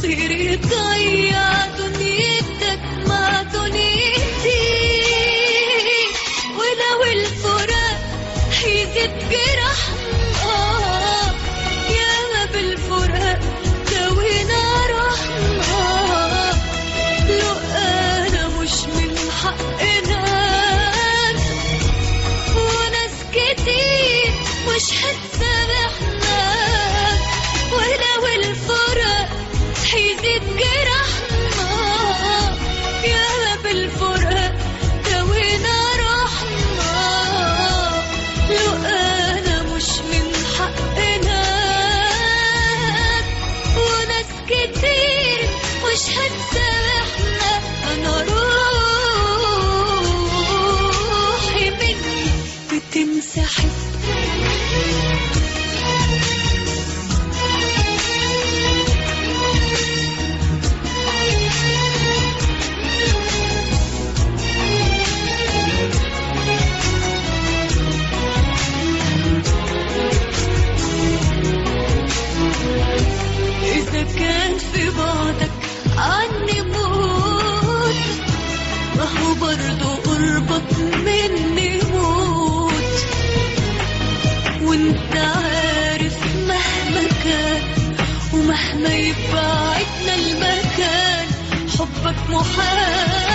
مصيري ضيع دنيتك مع دنيتي ولو الفراق هيزيد جرحنا ياما بالفراق داوينا رحنا لو انا مش من حقنا وناس كتير مش هتسامحنا ولو الفرق هيزيد جرحنا يا بالفرق دوينا روحنا لو انا مش من حقنا وناس كتير مش هتسامحنا انا روحي مني بتمسحي إذا كان في بعدك عني موت ما هو برضه قربك مني موت وانت عارف مهما كان ومهما يبعدنا المكان حبك محال